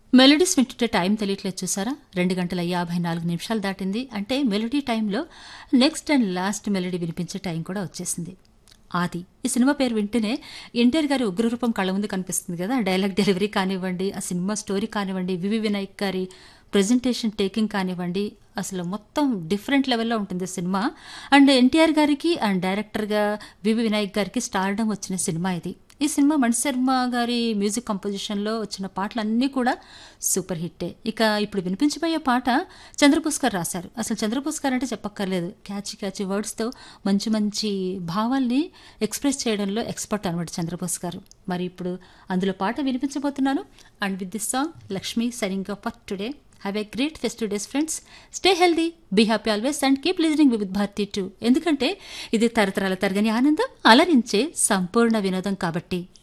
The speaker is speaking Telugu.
మెలోడీస్ వింటుంటే టైం తెలియట్లేదు చూసారా రెండు గంటల యాభై నాలుగు నిమిషాలు దాటింది అంటే మెలోడీ టైంలో నెక్స్ట్ అండ్ లాస్ట్ మెలోడీ వినిపించే టైం కూడా వచ్చేసింది ఆది ఈ సినిమా పేరు వింటేనే ఎన్టీఆర్ గారి ఉగ్రరూపం కళ్ళ ముందు కనిపిస్తుంది కదా డైలాగ్ డెలివరీ కానివ్వండి ఆ సినిమా స్టోరీ కానివ్వండి వివి వినాయక్ గారి ప్రజెంటేషన్ టేకింగ్ కానివ్వండి అసలు మొత్తం డిఫరెంట్ లెవెల్లో ఉంటుంది సినిమా అండ్ ఎన్టీఆర్ గారికి అండ్ డైరెక్టర్గా వివి వినాయక్ గారికి స్టార్డమ్ వచ్చిన సినిమా ఇది ఈ సినిమా మణిశర్మ గారి మ్యూజిక్ కంపోజిషన్లో వచ్చిన పాటలన్నీ కూడా సూపర్ హిట్టే ఇక ఇప్పుడు వినిపించబోయే పాట చంద్రబోస్ గారు రాశారు అసలు చంద్రబోస్ గారు అంటే చెప్పక్కర్లేదు క్యాచీ క్యాచీ వర్డ్స్తో మంచి మంచి భావాల్ని ఎక్స్ప్రెస్ చేయడంలో ఎక్స్పర్ట్ అనమాట చంద్రబోస్ గారు మరి ఇప్పుడు అందులో పాట వినిపించబోతున్నాను and with this song Lakshmi సరింగ్ for today have a great festive days friends stay healthy be happy always and keep listening with Bharati too ఎందుకంటే ఇది తరతరాల తరగని ఆనందం అలరించే సంపూర్ణ వినోదం కాబట్టి